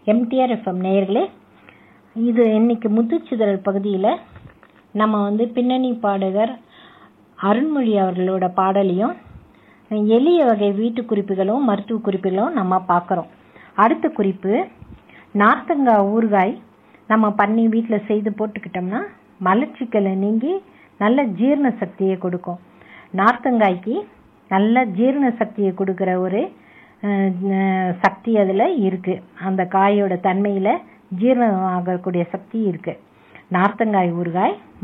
MTR FM நேயர்களே இது இன்னைக்கு முத்துச்சிதறல் பகுதியில் நம்ம வந்து பின்னணி பாடகர் அருண்மொழி அவர்களோட பாடலையும் எளிய வகை வீட்டு குறிப்புகளும் மருத்துவ குறிப்புகளும் நம்ம பார்க்குறோம் அடுத்த குறிப்பு நார்த்தங்காய் ஊறுகாய் நம்ம பண்ணி வீட்டில் செய்து போட்டுக்கிட்டோம்னா மலச்சிக்கலை நீங்கி நல்ல ஜீரண சக்தியை கொடுக்கும் நார்த்தங்காய்க்கு நல்ல ஜீரண சக்தியை கொடுக்குற ஒரு சக்தி அதில் இருக்குது அந்த காயோட தன்மையில் ஜீரணம் ஆகக்கூடிய சக்தி இருக்குது நார்த்தங்காய் ஊறுகாய்